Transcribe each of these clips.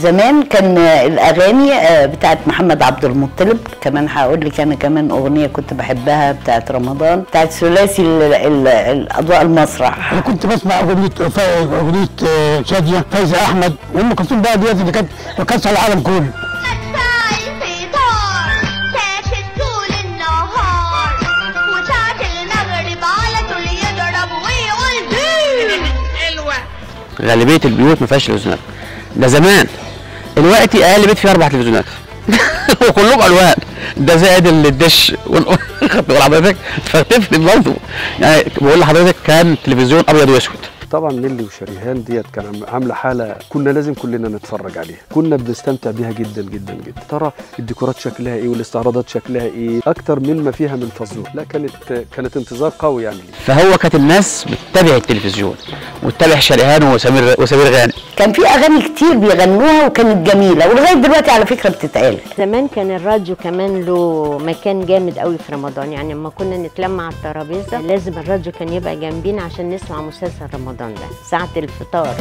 زمان كان الاغاني آه، بتاعت محمد عبد المطلب كمان هقول لك انا كمان اغنيه كنت بحبها بتاعت رمضان بتاعت ثلاثي ال- ال- الاضواء المسرح انا كنت بسمع اغنيه فا- اغنيه آه، شاديه فايزه احمد وام كلثوم بقى ديت اللي كانت كانت على العالم كله ساعة الفطار ساكت طول النهار وساعة المغرب على طول يضرب ويقول بيه غالبيه البيوت ما فيهاش تلفزيونات ده زمان دلوقتي اقل بيت فيه اربع تلفزيونات وكلهم الوان ده زائد الدش وال- خدت بال حضرتك فتفرق برضه يعني بقول لحضرتك كان تلفزيون ابيض واسود طبعا نيلي وشريهان ديت كان عم- عامله حاله كنا لازم كلنا نتفرج عليها كنا بنستمتع بيها جدا جدا جدا ترى الديكورات شكلها ايه والاستعراضات شكلها ايه اكتر مما فيها من فزور لا كانت كانت انتظار قوي يعني ليه. فهو كانت الناس بتتابع التلفزيون وتتابع شريهان وسمير وسمير غانم كان في اغاني كتير بيغنوها وكانت جميله ولغايه دلوقتي على فكره بتتقال زمان كان الراديو كمان له مكان جامد قوي في رمضان يعني لما كنا نتلم على الترابيزه لازم الراديو كان يبقى جنبينا عشان نسمع مسلسل رمضان ده ساعه الفطار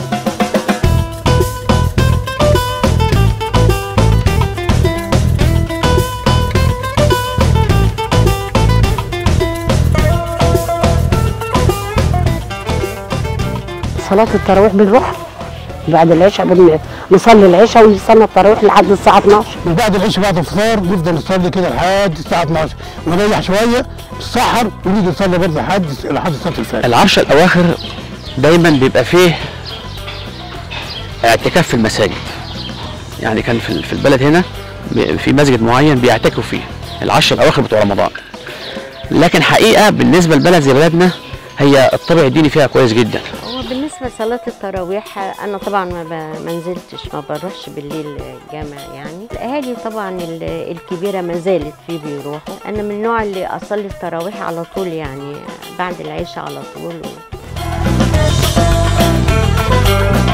صلاة التراويح بنروح بعد العشاء بن- نصلي العشاء ونستنى التراويح لحد الساعة 12 وبعد العشاء بعد الفطار نفضل نصلي كده لحد الساعه 12 ونريح شويه نسحر ونيجي نصلي برضه لحد لحد صلاه الفجر العشر الاواخر دايما بيبقى فيه اعتكاف في المساجد يعني كان في في البلد هنا بي- في مسجد معين بيعتكفوا فيه العشر الاواخر بتوع رمضان لكن حقيقه بالنسبه لبلد زي بلدنا هي الطابع الديني فيها كويس جدا هو بالنسبه لصلاه التراويح انا طبعا ما, ب- ما نزلتش ما بروحش بالليل الجامع يعني الاهالي طبعا ال- الكبيره ما زالت في بيروحوا انا من النوع اللي اصلي التراويح على طول يعني بعد العشاء على طول و...